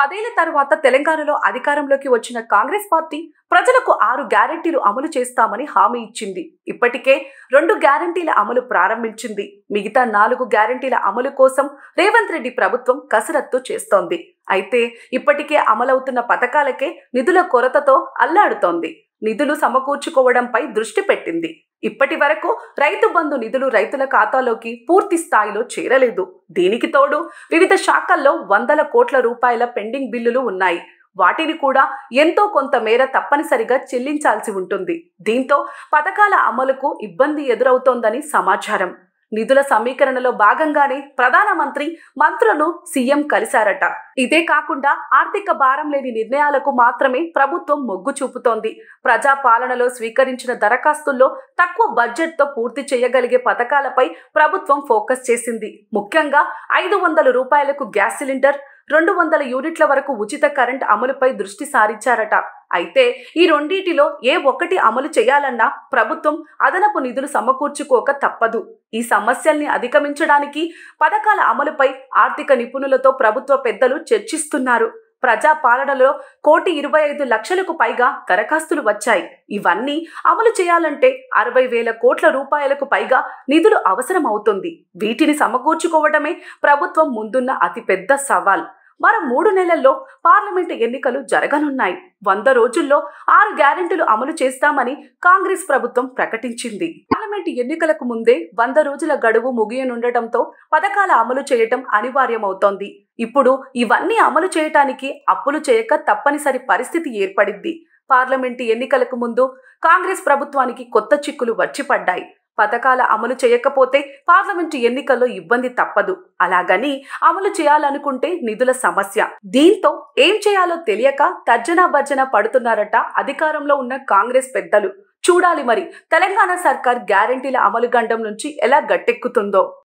పదేళ్ల తర్వాత తెలంగాణలో అధికారంలోకి వచ్చిన కాంగ్రెస్ పార్టీ ప్రజలకు ఆరు గ్యారెంటీలు అమలు చేస్తామని హామీ ఇచ్చింది ఇప్పటికే రెండు గ్యారెంటీల అమలు ప్రారంభించింది మిగతా నాలుగు గ్యారెంటీల అమలు కోసం రేవంత్ రెడ్డి ప్రభుత్వం కసరత్తు చేస్తోంది అయితే ఇప్పటికే అమలవుతున్న పథకాలకే నిధుల కొరతతో అల్లాడుతోంది నిధులు సమకూర్చుకోవడంపై దృష్టి పెట్టింది ఇప్పటి వరకు రైతు బంధు నిధులు రైతుల ఖాతాలోకి పూర్తి స్థాయిలో చేరలేదు దీనికి తోడు వివిధ శాఖల్లో వందల కోట్ల రూపాయల పెండింగ్ బిల్లులు ఉన్నాయి వాటిని కూడా ఎంతో కొంత మేర తప్పనిసరిగా చెల్లించాల్సి ఉంటుంది దీంతో పథకాల అమలుకు ఇబ్బంది ఎదురవుతోందని సమాచారం నిధుల సమీకరణలో భాగంగానే ప్రధానమంత్రి మంత్రులను సీఎం కలిశారట ఇదే కాకుండా ఆర్థిక భారం లేని నిర్ణయాలకు మాత్రమే ప్రభుత్వం మొగ్గు చూపుతోంది ప్రజా పాలనలో స్వీకరించిన దరఖాస్తుల్లో తక్కువ బడ్జెట్తో పూర్తి చేయగలిగే పథకాలపై ప్రభుత్వం ఫోకస్ చేసింది ముఖ్యంగా ఐదు వందల రూపాయలకు గ్యాస్ సిలిండర్ రెండు వందల యూనిట్ల వరకు ఉచిత కరెంట్ అమలుపై దృష్టి సారించారట అయితే ఈ రెండింటిలో ఏ ఒక్కటి అమలు చేయాలన్నా ప్రభుత్వం అదనపు నిధులు సమకూర్చుకోక తప్పదు ఈ సమస్యల్ని అధిగమించడానికి పథకాల అమలుపై ఆర్థిక నిపుణులతో ప్రభుత్వ పెద్దలు చర్చిస్తున్నారు ప్రజా పాలనలో కోటి ఇరవై ఐదు లక్షలకు పైగా దరఖాస్తులు వచ్చాయి ఇవన్నీ అమలు చేయాలంటే అరవై వేల కోట్ల రూపాయలకు పైగా నిధులు అవసరం అవుతుంది వీటిని సమకూర్చుకోవడమే ప్రభుత్వం ముందున్న అతిపెద్ద సవాల్ మరో మూడు నెలల్లో పార్లమెంటు ఎన్నికలు జరగనున్నాయి వంద రోజుల్లో ఆరు గ్యారెంటీలు అమలు చేస్తామని కాంగ్రెస్ ప్రభుత్వం ప్రకటించింది పార్లమెంటు ఎన్నికలకు ముందే వంద రోజుల గడువు ముగియనుండటంతో పథకాల అమలు చేయటం అనివార్యమవుతోంది ఇప్పుడు ఇవన్నీ అమలు చేయటానికి అప్పులు చేయక తప్పనిసరి పరిస్థితి ఏర్పడింది పార్లమెంటు ఎన్నికలకు ముందు కాంగ్రెస్ ప్రభుత్వానికి కొత్త చిక్కులు వచ్చి పడ్డాయి పథకాల అమలు చేయకపోతే పార్లమెంటు ఎన్నికల్లో ఇబ్బంది తప్పదు అలాగని అమలు చేయాలనుకుంటే నిధుల సమస్య దీంతో ఏం చేయాలో తెలియక తర్జనా భర్జన పడుతున్నారట అధికారంలో ఉన్న కాంగ్రెస్ పెద్దలు చూడాలి మరి తెలంగాణ సర్కార్ గ్యారంటీల అమలు గండం నుంచి ఎలా గట్టెక్కుతుందో